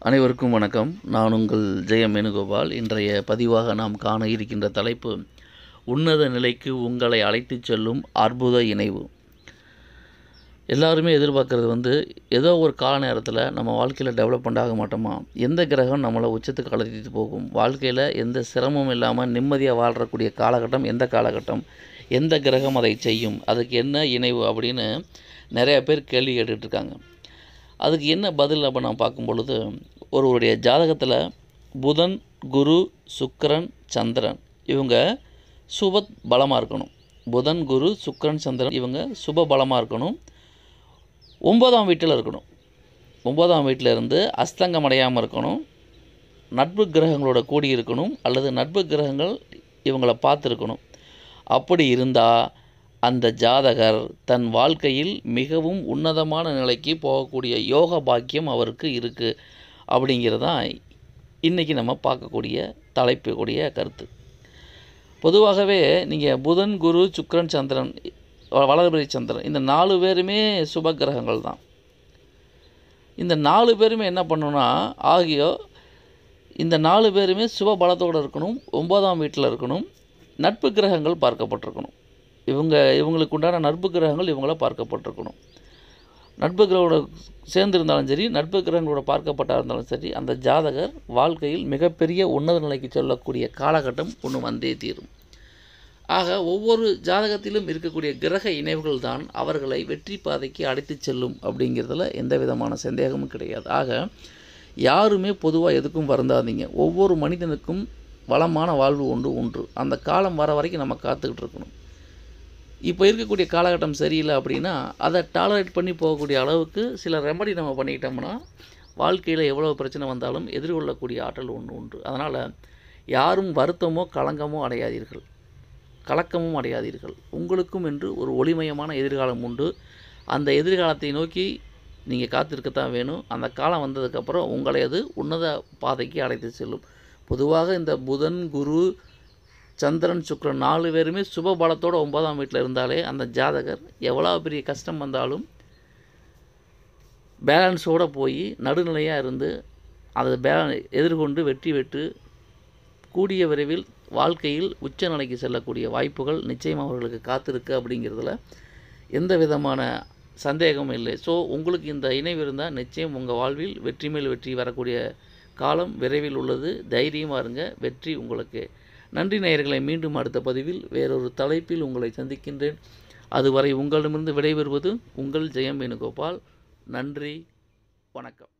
அனைவருக்கும் வணக்கம் நான் உங்கள் ஜெயம் வேணுகோபால் இன்றைய பதிவாக நாம் காண இருக்கின்ற தலைப்பு உன்னத நிலைக்கு உங்களை அழைத்துச் செல்லும் அற்புத இணைவு எல்லாருமே எதிர்பார்க்குறது வந்து ஏதோ ஒரு கால நேரத்தில் நம்ம வாழ்க்கையில் டெவலப்மெண்ட் ஆக மாட்டோமா எந்த கிரகம் நம்மளை உச்சத்துக்கு அழைத்துட்டு போகும் வாழ்க்கையில் எந்த சிரமமும் இல்லாமல் நிம்மதியாக வாழ்கிறக்கூடிய காலகட்டம் எந்த காலகட்டம் எந்த கிரகம் அதை செய்யும் அதுக்கு என்ன இணைவு அப்படின்னு நிறைய பேர் கேள்வி கேட்டுட்டு இருக்காங்க அதுக்கு என்ன பதில் அப்போ நான் பார்க்கும் பொழுது ஒருவருடைய ஜாதகத்தில் புதன் குரு சுக்கிரன் சந்திரன் இவங்க சுப பலமாக இருக்கணும் புதன் குரு சுக்கிரன் சந்திரன் இவங்க சுப பலமாக இருக்கணும் ஒன்பதாம் வீட்டில் இருக்கணும் ஒன்பதாம் வீட்டில் இருந்து அஸ்தங்கம் அடையாமல் இருக்கணும் நட்பு கிரகங்களோட கூடி இருக்கணும் அல்லது நட்பு கிரகங்கள் இவங்களை பார்த்துருக்கணும் அப்படி இருந்தால் அந்த ஜாதகர் தன் வாழ்க்கையில் மிகவும் உன்னதமான நிலைக்கு போகக்கூடிய யோக பாக்கியம் அவருக்கு இருக்குது அப்படிங்கிறது தான் இன்றைக்கி நம்ம பார்க்கக்கூடிய தலைப்புக்கூடிய கருத்து பொதுவாகவே நீங்கள் புதன் குரு சுக்கிரன் சந்திரன் வ- வளர்பிறை சந்திரன் இந்த நாலு பேருமே சுப கிரகங்கள் தான் இந்த நாலு பேருமே என்ன பண்ணணும்னா ஆகியோ இந்த நாலு பேருமே சுப பலத்தோடு இருக்கணும் ஒன்பதாம் வீட்டில் இருக்கணும் நட்பு கிரகங்கள் பார்க்கப்பட்டிருக்கணும் இவங்க இவங்களுக்கு உண்டான நட்பு கிரகங்கள் இவங்கள பார்க்கப்பட்டிருக்கணும் நட்பு கிரகங்களோட சேர்ந்திருந்தாலும் சரி நட்பு கிரகங்களோட பார்க்கப்பட்டா இருந்தாலும் சரி அந்த ஜாதகர் வாழ்க்கையில் மிகப்பெரிய உன்னத நிலைக்கு சொல்லக்கூடிய காலகட்டம் ஒன்று வந்தே தீரும் ஆக ஒவ்வொரு ஜாதகத்திலும் இருக்கக்கூடிய கிரக இணைவுகள் தான் அவர்களை வெற்றி பாதைக்கு அழைத்துச் செல்லும் அப்படிங்கிறதுல எந்த விதமான சந்தேகமும் கிடையாது ஆக யாருமே பொதுவாக எதுக்கும் வருந்தாதீங்க ஒவ்வொரு மனிதனுக்கும் வளமான வாழ்வு உண்டு ஒன்று அந்த காலம் வர வரைக்கும் நம்ம காத்துக்கிட்டு இருக்கணும் இப்போ இருக்கக்கூடிய காலகட்டம் சரியில்லை அப்படின்னா அதை டாலரேட் பண்ணி போகக்கூடிய அளவுக்கு சில ரெமடி நம்ம பண்ணிக்கிட்டோம்னா வாழ்க்கையில் எவ்வளோ பிரச்சனை வந்தாலும் எதிர்கொள்ளக்கூடிய ஆற்றல் ஒன்று உண்டு அதனால் யாரும் வருத்தமோ களங்கமோ அடையாதீர்கள் கலக்கமும் அடையாதீர்கள் உங்களுக்கும் என்று ஒரு ஒளிமயமான எதிர்காலம் உண்டு அந்த எதிர்காலத்தை நோக்கி நீங்கள் காத்திருக்கத்தான் வேணும் அந்த காலம் வந்ததுக்கப்புறம் உங்களை அது உன்னத பாதைக்கு அழைத்து செல்லும் பொதுவாக இந்த புதன் குரு சந்திரன் சுக்கிரன் நாலு பேருமே சுப பலத்தோட ஒன்பதாம் வீட்டில் இருந்தாலே அந்த ஜாதகர் எவ்வளோ பெரிய கஷ்டம் வந்தாலும் பேலன்ஸோடு போய் நடுநிலையாக இருந்து அதை பே எதிர்கொண்டு வெற்றி பெற்று கூடிய விரைவில் வாழ்க்கையில் உச்ச நிலைக்கு செல்லக்கூடிய வாய்ப்புகள் நிச்சயம் அவர்களுக்கு காத்திருக்கு அப்படிங்கிறதுல எந்த விதமான சந்தேகமும் இல்லை ஸோ உங்களுக்கு இந்த இணைவு இருந்தால் நிச்சயம் உங்கள் வாழ்வில் வெற்றி மேல் வெற்றி வரக்கூடிய காலம் விரைவில் உள்ளது தைரியமாக இருங்க வெற்றி உங்களுக்கு நன்றி நேயர்களை மீண்டும் அடுத்த பதிவில் வேறொரு தலைப்பில் உங்களை சந்திக்கின்றேன் அதுவரை உங்களிடமிருந்து விடைபெறுவது உங்கள் ஜெயம் வேணுகோபால் நன்றி வணக்கம்